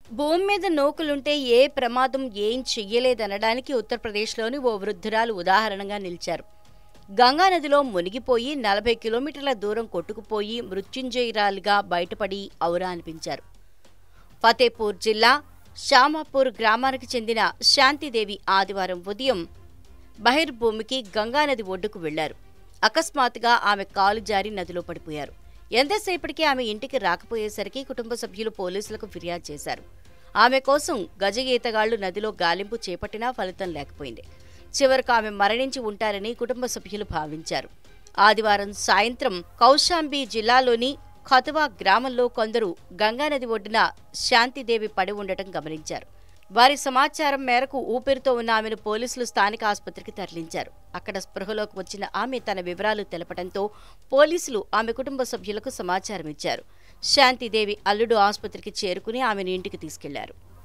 భూమి మీద నూకలుంటే ఏ ప్రమాదం ఏం చెయ్యలేదనడానికి ఉత్తరప్రదేశ్లోని ఓ వృద్ధురాలు ఉదాహరణగా నిలిచారు గంగానదిలో మునిగిపోయి నలభై కిలోమీటర్ల దూరం కొట్టుకుపోయి మృత్యుంజయురాలిగా బయటపడి ఔరా అనిపించారు ఫతేపూర్ జిల్లా శ్యామాపూర్ గ్రామానికి చెందిన శాంతిదేవి ఆదివారం ఉదయం బహిర్భూమికి గంగానది ఒడ్డుకు వెళ్లారు అకస్మాత్తుగా ఆమె కాలు జారి నదిలో పడిపోయారు ఎంతసేపటికి ఆమె ఇంటికి రాకపోయేసరికి కుటుంబ సభ్యులు పోలీసులకు ఫిర్యాదు చేశారు ఆమె కోసం గజ ఈతగాళ్లు నదిలో గాలింపు చేపట్టినా ఫలితం లేకపోయింది చివరకు ఆమె మరణించి ఉంటారని కుటుంబ సభ్యులు భావించారు ఆదివారం సాయంత్రం కౌశాంబి జిల్లాలోని ఖతువా గ్రామంలో కొందరు గంగానది ఒడ్డున శాంతిదేవి పడి ఉండటం గమనించారు వారి సమాచారం మేరకు ఊపిరితో ఉన్న ఆమెను పోలీసులు స్థానిక ఆసుపత్రికి తరలించారు అక్కడ స్పృహలోకి వచ్చిన ఆమె తన వివరాలు తెలపడంతో పోలీసులు ఆమె కుటుంబ సభ్యులకు సమాచారం ఇచ్చారు శాంతిదేవి అల్లుడు ఆసుపత్రికి చేరుకుని ఆమెను ఇంటికి తీసుకెళ్లారు